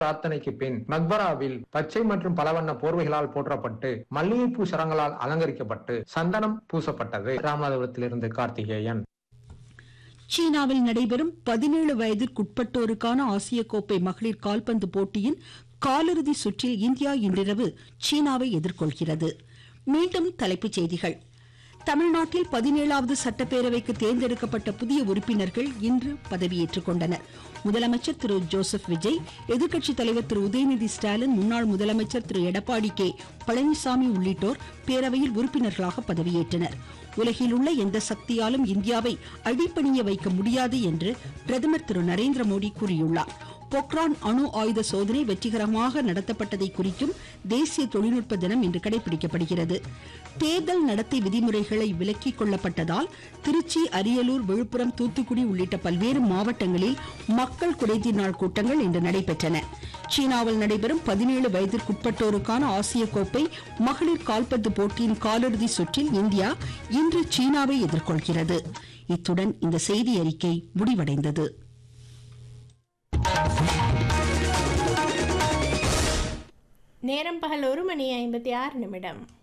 பிரார்த்தனைக்கு பின் மக்பராவில் பச்சை மற்றும் பலவண்ண போர்வைகளால் போற்றப்பட்டு மல்லிகைப்பூ சரங்களால் அலங்கரிக்கப்பட்டு சந்தனம் பூசப்பட்டது ராமநாதபுரத்திலிருந்து கார்த்திகேயன் சீனாவில் நடைபெறும் பதினேழு வயதிற்குட்பட்டோருக்கான ஆசிய கோப்பை மகளிர் கால்பந்து போட்டியின் காலிறுதி சுற்றில் இந்தியா இன்றிரவு சீனாவை எதிர்கொள்கிறது மீண்டும் தலைப்புச் செய்திகள் தமிழ்நாட்டில் பதினேழாவது சட்டப்பேரவைக்கு தேர்ந்தெடுக்கப்பட்ட புதிய உறுப்பினர்கள் இன்று பதவியேற்றுக் கொண்டனர் முதலமைச்சர் திரு ஜோசப் விஜய் எதிர்க்கட்சித் தலைவர் திரு உதயநிதி ஸ்டாலின் முன்னாள் முதலமைச்சர் திரு எடப்பாடி கே பழனிசாமி உள்ளிட்டோர் பேரவையில் உறுப்பினர்களாக பதவியேற்றனர் உலகில் உள்ள எந்த சக்தியாலும் இந்தியாவை அடிப்பணிய வைக்க முடியாது என்று பிரதமர் திரு நரேந்திர மோடி கூறியுள்ளார் பொக்ரான் அணு ஆயுத சோதனை வெற்றிகரமாக நடத்தப்பட்டதை குறிக்கும் தேசிய தொழில்நுட்ப தினம் இன்று கடைபிடிக்கப்படுகிறது தேர்தல் நடத்தை விதிமுறைகளை விலக்கிக் கொள்ளப்பட்டதால் திருச்சி அரியலூர் விழுப்புரம் தூத்துக்குடி உள்ளிட்ட பல்வேறு மாவட்டங்களில் மக்கள் குறைதீர் நாள் கூட்டங்கள் இன்று நடைபெற்றன சீனாவில் நடைபெறும் பதினேழு வயதிற்குட்பட்டோருக்கான ஆசிய கோப்பை மகளிர் கால்பந்து போட்டியின் காலிறுதி சுற்றில் இந்தியா இன்று சீனாவை எதிர்கொள்கிறது இத்துடன் இந்த செய்தி அறிக்கை முடிவடைந்தது நேரம் பகல் ஒரு மணி ஐம்பத்தி ஆறு நிமிடம்